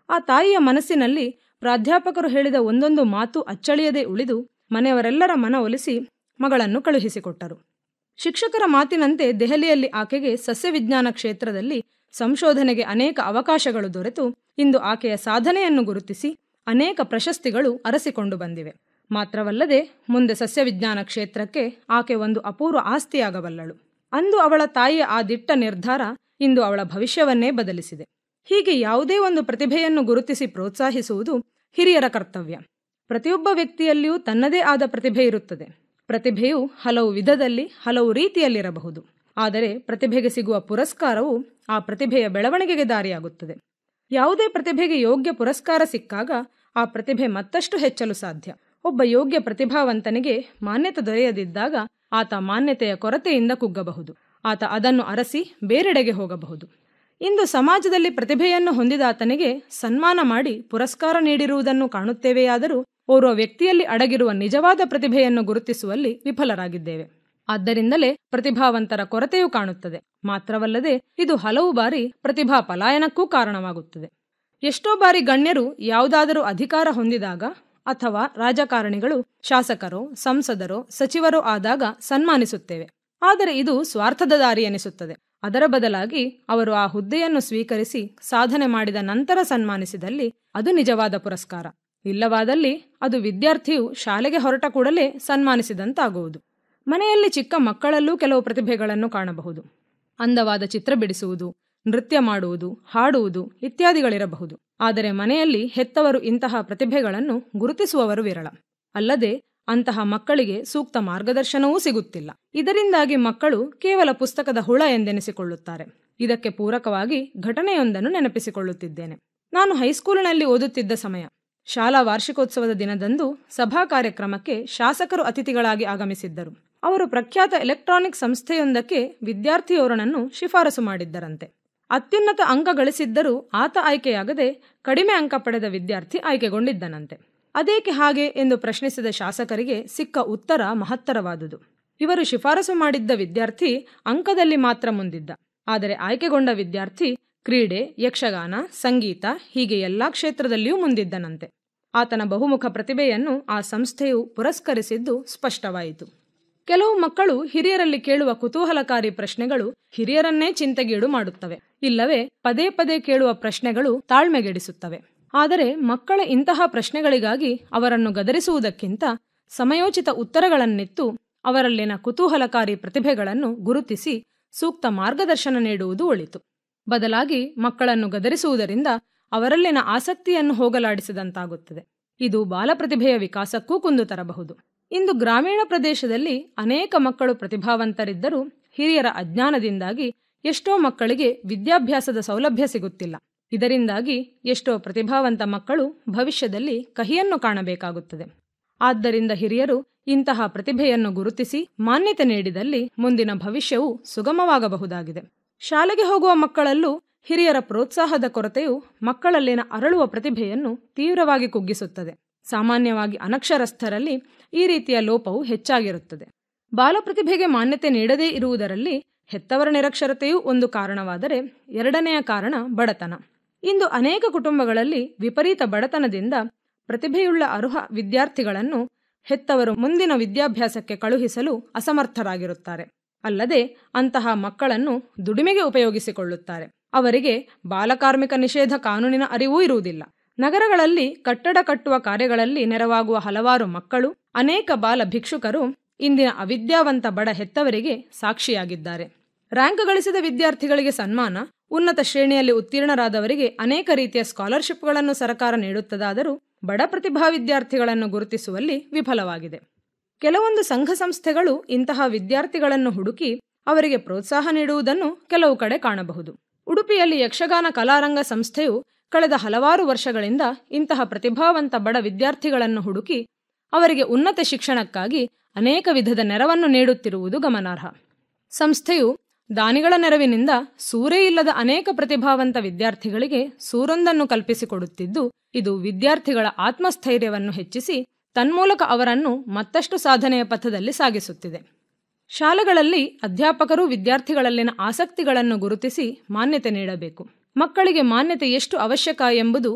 ಆ ತಾಯಿಯ ಮನಸ್ಸಿನಲ್ಲಿ ಪ್ರಾಧ್ಯಾಪಕರು ಹೇಳಿದ ಒಂದೊಂದು ಮಾತು ಅಚ್ಚಳಿಯದೆ ಉಳಿದು ಮನೆಯವರೆಲ್ಲರ ಮನ ಒಲಿಸಿ ಮಗಳನ್ನು ಕಳುಹಿಸಿಕೊಟ್ಟರು ಶಿಕ್ಷಕರ ಮಾತಿನಂತೆ ದೆಹಲಿಯಲ್ಲಿ ಆಕೆಗೆ ಸಸ್ಯವಿಜ್ಞಾನ ಕ್ಷೇತ್ರದಲ್ಲಿ ಸಂಶೋಧನೆಗೆ ಅನೇಕ ಅವಕಾಶಗಳು ದೊರೆತು ಇಂದು ಆಕೆಯ ಸಾಧನೆಯನ್ನು ಗುರುತಿಸಿ ಅನೇಕ ಪ್ರಶಸ್ತಿಗಳು ಅರಸಿಕೊಂಡು ಬಂದಿವೆ ಮಾತ್ರವಲ್ಲದೆ ಮುಂದೆ ಸಸ್ಯವಿಜ್ಞಾನ ಕ್ಷೇತ್ರಕ್ಕೆ ಆಕೆ ಒಂದು ಅಪೂರ್ವ ಆಸ್ತಿಯಾಗಬಲ್ಲಳು ಅಂದು ಅವಳ ತಾಯಿಯ ಆ ದಿಟ್ಟ ನಿರ್ಧಾರ ಇಂದು ಅವಳ ಭವಿಷ್ಯವನ್ನೇ ಬದಲಿಸಿದೆ ಹೀಗೆ ಯಾವುದೇ ಒಂದು ಪ್ರತಿಭೆಯನ್ನು ಗುರುತಿಸಿ ಪ್ರೋತ್ಸಾಹಿಸುವುದು ಹಿರಿಯರ ಕರ್ತವ್ಯ ಪ್ರತಿಯೊಬ್ಬ ವ್ಯಕ್ತಿಯಲ್ಲಿಯೂ ತನ್ನದೇ ಆದ ಪ್ರತಿಭೆ ಇರುತ್ತದೆ ಪ್ರತಿಭೆಯು ಹಲವು ವಿಧದಲ್ಲಿ ಹಲವು ರೀತಿಯಲ್ಲಿರಬಹುದು ಆದರೆ ಪ್ರತಿಭೆಗೆ ಸಿಗುವ ಪುರಸ್ಕಾರವು ಆ ಪ್ರತಿಭೆಯ ಬೆಳವಣಿಗೆಗೆ ದಾರಿಯಾಗುತ್ತದೆ ಯಾವುದೇ ಪ್ರತಿಭೆಗೆ ಯೋಗ್ಯ ಪುರಸ್ಕಾರ ಸಿಕ್ಕಾಗ ಆ ಪ್ರತಿಭೆ ಮತ್ತಷ್ಟು ಹೆಚ್ಚಲು ಸಾಧ್ಯ ಒಬ್ಬ ಯೋಗ್ಯ ಪ್ರತಿಭಾವಂತನಿಗೆ ಮಾನ್ಯತೆ ದೊರೆಯದಿದ್ದಾಗ ಆತ ಮಾನ್ಯತೆಯ ಕೊರತೆಯಿಂದ ಕುಗ್ಗಬಹುದು ಆತ ಅದನ್ನು ಅರಸಿ ಬೇರೆಡೆಗೆ ಹೋಗಬಹುದು ಇಂದು ಸಮಾಜದಲ್ಲಿ ಪ್ರತಿಭೆಯನ್ನು ಹೊಂದಿದಾತನಿಗೆ ಸನ್ಮಾನ ಮಾಡಿ ಪುರಸ್ಕಾರ ನೀಡಿರುವುದನ್ನು ಕಾಣುತ್ತೇವೆಯಾದರೂ ಓರ್ವ ವ್ಯಕ್ತಿಯಲ್ಲಿ ಅಡಗಿರುವ ನಿಜವಾದ ಪ್ರತಿಭೆಯನ್ನು ಗುರುತಿಸುವಲ್ಲಿ ವಿಫಲರಾಗಿದ್ದೇವೆ ಆದ್ದರಿಂದಲೇ ಪ್ರತಿಭಾವಂತರ ಕೊರತೆಯೂ ಕಾಣುತ್ತದೆ ಮಾತ್ರವಲ್ಲದೆ ಇದು ಹಲವು ಬಾರಿ ಪ್ರತಿಭಾ ಪಲಾಯನಕ್ಕೂ ಕಾರಣವಾಗುತ್ತದೆ ಎಷ್ಟೋ ಬಾರಿ ಗಣ್ಯರು ಯಾವುದಾದರೂ ಅಧಿಕಾರ ಹೊಂದಿದಾಗ ಅಥವಾ ರಾಜಕಾರಣಿಗಳು ಶಾಸಕರೋ ಸಂಸದರೋ ಸಚಿವರೋ ಆದಾಗ ಸನ್ಮಾನಿಸುತ್ತೇವೆ ಆದರೆ ಇದು ಸ್ವಾರ್ಥದ ದಾರಿ ಎನಿಸುತ್ತದೆ ಅದರ ಬದಲಾಗಿ ಅವರು ಆ ಹುದ್ದೆಯನ್ನು ಸ್ವೀಕರಿಸಿ ಸಾಧನೆ ಮಾಡಿದ ನಂತರ ಸನ್ಮಾನಿಸಿದಲ್ಲಿ ಅದು ನಿಜವಾದ ಪುರಸ್ಕಾರ ಇಲ್ಲವಾದಲ್ಲಿ ಅದು ವಿದ್ಯಾರ್ಥಿಯು ಶಾಲೆಗೆ ಹೊರಟ ಕೂಡಲೇ ಸನ್ಮಾನಿಸಿದಂತಾಗುವುದು ಮನೆಯಲ್ಲಿ ಚಿಕ್ಕ ಮಕ್ಕಳಲ್ಲೂ ಕೆಲವು ಪ್ರತಿಭೆಗಳನ್ನು ಕಾಣಬಹುದು ಅಂದವಾದ ಚಿತ್ರ ಬಿಡಿಸುವುದು ನೃತ್ಯ ಮಾಡುವುದು ಹಾಡುವುದು ಇತ್ಯಾದಿಗಳಿರಬಹುದು ಆದರೆ ಮನೆಯಲ್ಲಿ ಹೆತ್ತವರು ಇಂತಹ ಪ್ರತಿಭೆಗಳನ್ನು ಗುರುತಿಸುವವರು ವಿರಳ ಅಲ್ಲದೆ ಅಂತಹ ಮಕ್ಕಳಿಗೆ ಸೂಕ್ತ ಮಾರ್ಗದರ್ಶನವೂ ಸಿಗುತ್ತಿಲ್ಲ ಇದರಿಂದಾಗಿ ಮಕ್ಕಳು ಕೇವಲ ಪುಸ್ತಕದ ಹುಳ ಎಂದೆನಿಸಿಕೊಳ್ಳುತ್ತಾರೆ ಇದಕ್ಕೆ ಪೂರಕವಾಗಿ ಘಟನೆಯೊಂದನ್ನು ನೆನಪಿಸಿಕೊಳ್ಳುತ್ತಿದ್ದೇನೆ ನಾನು ಹೈಸ್ಕೂಲಿನಲ್ಲಿ ಓದುತ್ತಿದ್ದ ಸಮಯ ಶಾಲಾ ವಾರ್ಷಿಕೋತ್ಸವದ ದಿನದಂದು ಸಭಾ ಕಾರ್ಯಕ್ರಮಕ್ಕೆ ಶಾಸಕರು ಅತಿಥಿಗಳಾಗಿ ಆಗಮಿಸಿದ್ದರು ಅವರು ಪ್ರಖ್ಯಾತ ಎಲೆಕ್ಟ್ರಾನಿಕ್ ಸಂಸ್ಥೆಯೊಂದಕ್ಕೆ ವಿದ್ಯಾರ್ಥಿಯೋರ್ವನನ್ನು ಶಿಫಾರಸು ಮಾಡಿದ್ದರಂತೆ ಅತ್ಯುನ್ನತ ಅಂಕ ಗಳಿಸಿದ್ದರೂ ಆತ ಆಯ್ಕೆಯಾಗದೆ ಕಡಿಮೆ ಅಂಕ ಪಡೆದ ವಿದ್ಯಾರ್ಥಿ ಆಯ್ಕೆಗೊಂಡಿದ್ದನಂತೆ ಅದೇಕೆ ಹಾಗೆ ಎಂದು ಪ್ರಶ್ನಿಸಿದ ಶಾಸಕರಿಗೆ ಸಿಕ್ಕ ಉತ್ತರ ಮಹತ್ತರವಾದುದು ಇವರು ಶಿಫಾರಸು ಮಾಡಿದ್ದ ವಿದ್ಯಾರ್ಥಿ ಅಂಕದಲ್ಲಿ ಮಾತ್ರ ಮುಂದಿದ್ದ ಆದರೆ ಆಯ್ಕೆಗೊಂಡ ವಿದ್ಯಾರ್ಥಿ ಕ್ರೀಡೆ ಯಕ್ಷಗಾನ ಸಂಗೀತ ಹೀಗೆ ಎಲ್ಲಾ ಕ್ಷೇತ್ರದಲ್ಲಿಯೂ ಮುಂದಿದ್ದನಂತೆ ಆತನ ಬಹುಮುಖ ಪ್ರತಿಭೆಯನ್ನು ಆ ಸಂಸ್ಥೆಯು ಪುರಸ್ಕರಿಸಿದ್ದು ಸ್ಪಷ್ಟವಾಯಿತು ಕೆಲವು ಮಕ್ಕಳು ಹಿರಿಯರಲ್ಲಿ ಕೇಳುವ ಕುತೂಹಲಕಾರಿ ಪ್ರಶ್ನೆಗಳು ಹಿರಿಯರನ್ನೇ ಚಿಂತೆಗೀಡು ಮಾಡುತ್ತವೆ ಇಲ್ಲವೇ ಪದೇ ಪದೇ ಕೇಳುವ ಪ್ರಶ್ನೆಗಳು ತಾಳ್ಮೆಗೆಡಿಸುತ್ತವೆ ಆದರೆ ಮಕ್ಕಳ ಇಂತಹ ಪ್ರಶ್ನೆಗಳಿಗಾಗಿ ಅವರನ್ನು ಗದರಿಸುವುದಕ್ಕಿಂತ ಸಮಯೋಚಿತ ಉತ್ತರಗಳನ್ನಿತ್ತು ಅವರಲ್ಲಿನ ಕುತೂಹಲಕಾರಿ ಪ್ರತಿಭೆಗಳನ್ನು ಗುರುತಿಸಿ ಸೂಕ್ತ ಮಾರ್ಗದರ್ಶನ ನೀಡುವುದು ಒಳಿತು ಬದಲಾಗಿ ಮಕ್ಕಳನ್ನು ಗದರಿಸುವುದರಿಂದ ಅವರಲ್ಲಿನ ಆಸಕ್ತಿಯನ್ನು ಹೋಗಲಾಡಿಸಿದಂತಾಗುತ್ತದೆ ಇದು ಬಾಲಪ್ರತಿಭೆಯ ವಿಕಾಸಕ್ಕೂ ಕುಂದು ತರಬಹುದು ಇಂದು ಗ್ರಾಮೀಣ ಪ್ರದೇಶದಲ್ಲಿ ಅನೇಕ ಮಕ್ಕಳು ಪ್ರತಿಭಾವಂತರಿದ್ದರೂ ಹಿರಿಯರ ಅಜ್ಞಾನದಿಂದಾಗಿ ಎಷ್ಟೋ ಮಕ್ಕಳಿಗೆ ವಿದ್ಯಾಭ್ಯಾಸದ ಸೌಲಭ್ಯ ಸಿಗುತ್ತಿಲ್ಲ ಇದರಿಂದಾಗಿ ಎಷ್ಟೋ ಪ್ರತಿಭಾವಂತ ಮಕ್ಕಳು ಭವಿಷ್ಯದಲ್ಲಿ ಕಹಿಯನ್ನು ಕಾಣಬೇಕಾಗುತ್ತದೆ ಆದ್ದರಿಂದ ಹಿರಿಯರು ಇಂತಹ ಪ್ರತಿಭೆಯನ್ನು ಗುರುತಿಸಿ ಮಾನ್ಯತೆ ನೀಡಿದಲ್ಲಿ ಮುಂದಿನ ಭವಿಷ್ಯವು ಸುಗಮವಾಗಬಹುದಾಗಿದೆ ಶಾಲೆಗೆ ಹೋಗುವ ಮಕ್ಕಳಲ್ಲೂ ಹಿರಿಯರ ಪ್ರೋತ್ಸಾಹದ ಕೊರತೆಯು ಮಕ್ಕಳಲ್ಲಿನ ಅರಳುವ ಪ್ರತಿಭೆಯನ್ನು ತೀವ್ರವಾಗಿ ಕುಗ್ಗಿಸುತ್ತದೆ ಸಾಮಾನ್ಯವಾಗಿ ಅನಕ್ಷರಸ್ಥರಲ್ಲಿ ಈ ರೀತಿಯ ಲೋಪವು ಹೆಚ್ಚಾಗಿರುತ್ತದೆ ಬಾಲಪ್ರತಿಭೆಗೆ ಮಾನ್ಯತೆ ನೀಡದೇ ಇರುವುದರಲ್ಲಿ ಹೆತ್ತವರ ನಿರಕ್ಷರತೆಯೂ ಒಂದು ಕಾರಣವಾದರೆ ಎರಡನೆಯ ಕಾರಣ ಬಡತನ ಇಂದು ಅನೇಕ ಕುಟುಂಬಗಳಲ್ಲಿ ವಿಪರೀತ ಬಡತನದಿಂದ ಪ್ರತಿಭೆಯುಳ್ಳ ಅರ್ಹ ವಿದ್ಯಾರ್ಥಿಗಳನ್ನು ಹೆತ್ತವರು ಮುಂದಿನ ವಿದ್ಯಾಭ್ಯಾಸಕ್ಕೆ ಕಳುಹಿಸಲು ಅಸಮರ್ಥರಾಗಿರುತ್ತಾರೆ ಅಲ್ಲದೆ ಅಂತಹ ಮಕ್ಕಳನ್ನು ದುಡಿಮೆಗೆ ಉಪಯೋಗಿಸಿಕೊಳ್ಳುತ್ತಾರೆ ಅವರಿಗೆ ಬಾಲಕಾರ್ಮಿಕ ನಿಷೇಧ ಕಾನೂನಿನ ಅರಿವೂ ಇರುವುದಿಲ್ಲ ನಗರಗಳಲ್ಲಿ ಕಟ್ಟಡ ಕಟ್ಟುವ ಕಾರ್ಯಗಳಲ್ಲಿ ನೆರವಾಗುವ ಹಲವಾರು ಮಕ್ಕಳು ಅನೇಕ ಬಾಲ ಭಿಕ್ಷುಕರು ಇಂದಿನ ಅವಿದ್ಯಾವಂತ ಬಡ ಹೆತ್ತವರಿಗೆ ಸಾಕ್ಷಿಯಾಗಿದ್ದಾರೆ ರ್ಯಾಂಕ್ ಗಳಿಸಿದ ವಿದ್ಯಾರ್ಥಿಗಳಿಗೆ ಸನ್ಮಾನ ಉನ್ನತ ಶ್ರೇಣಿಯಲ್ಲಿ ಉತ್ತೀರ್ಣರಾದವರಿಗೆ ಅನೇಕ ರೀತಿಯ ಸ್ಕಾಲರ್ಶಿಪ್ಗಳನ್ನು ಸರ್ಕಾರ ನೀಡುತ್ತದಾದರೂ ಬಡ ಪ್ರತಿಭಾ ವಿದ್ಯಾರ್ಥಿಗಳನ್ನು ಗುರುತಿಸುವಲ್ಲಿ ವಿಫಲವಾಗಿದೆ ಕೆಲವೊಂದು ಸಂಘ ಸಂಸ್ಥೆಗಳು ಇಂತಹ ವಿದ್ಯಾರ್ಥಿಗಳನ್ನು ಹುಡುಕಿ ಅವರಿಗೆ ಪ್ರೋತ್ಸಾಹ ನೀಡುವುದನ್ನು ಕೆಲವು ಕಡೆ ಕಾಣಬಹುದು ಉಡುಪಿಯಲ್ಲಿ ಯಕ್ಷಗಾನ ಕಲಾರಂಗ ಸಂಸ್ಥೆಯು ಕಳೆದ ಹಲವಾರು ವರ್ಷಗಳಿಂದ ಇಂತಹ ಪ್ರತಿಭಾವಂತ ಬಡ ವಿದ್ಯಾರ್ಥಿಗಳನ್ನು ಹುಡುಕಿ ಅವರಿಗೆ ಉನ್ನತ ಶಿಕ್ಷಣಕ್ಕಾಗಿ ಅನೇಕ ವಿಧದ ನೆರವನ್ನು ನೀಡುತ್ತಿರುವುದು ಗಮನಾರ್ಹ ಸಂಸ್ಥೆಯು ದಾನಿಗಳ ನೆರವಿನಿಂದ ಸೂರೇ ಇಲ್ಲದ ಅನೇಕ ಪ್ರತಿಭಾವಂತ ವಿದ್ಯಾರ್ಥಿಗಳಿಗೆ ಸೂರೊಂದನ್ನು ಕಲ್ಪಿಸಿಕೊಡುತ್ತಿದ್ದು ಇದು ವಿದ್ಯಾರ್ಥಿಗಳ ಆತ್ಮಸ್ಥೈರ್ಯವನ್ನು ಹೆಚ್ಚಿಸಿ ತನ್ಮೂಲಕ ಅವರನ್ನು ಮತ್ತಷ್ಟು ಸಾಧನೆಯ ಪಥದಲ್ಲಿ ಸಾಗಿಸುತ್ತಿದೆ ಶಾಲೆಗಳಲ್ಲಿ ಅಧ್ಯಾಪಕರು ವಿದ್ಯಾರ್ಥಿಗಳಲ್ಲಿನ ಆಸಕ್ತಿಗಳನ್ನು ಗುರುತಿಸಿ ಮಾನ್ಯತೆ ನೀಡಬೇಕು ಮಕ್ಕಳಿಗೆ ಮಾನ್ಯತೆ ಎಷ್ಟು ಅವಶ್ಯಕ ಎಂಬುದು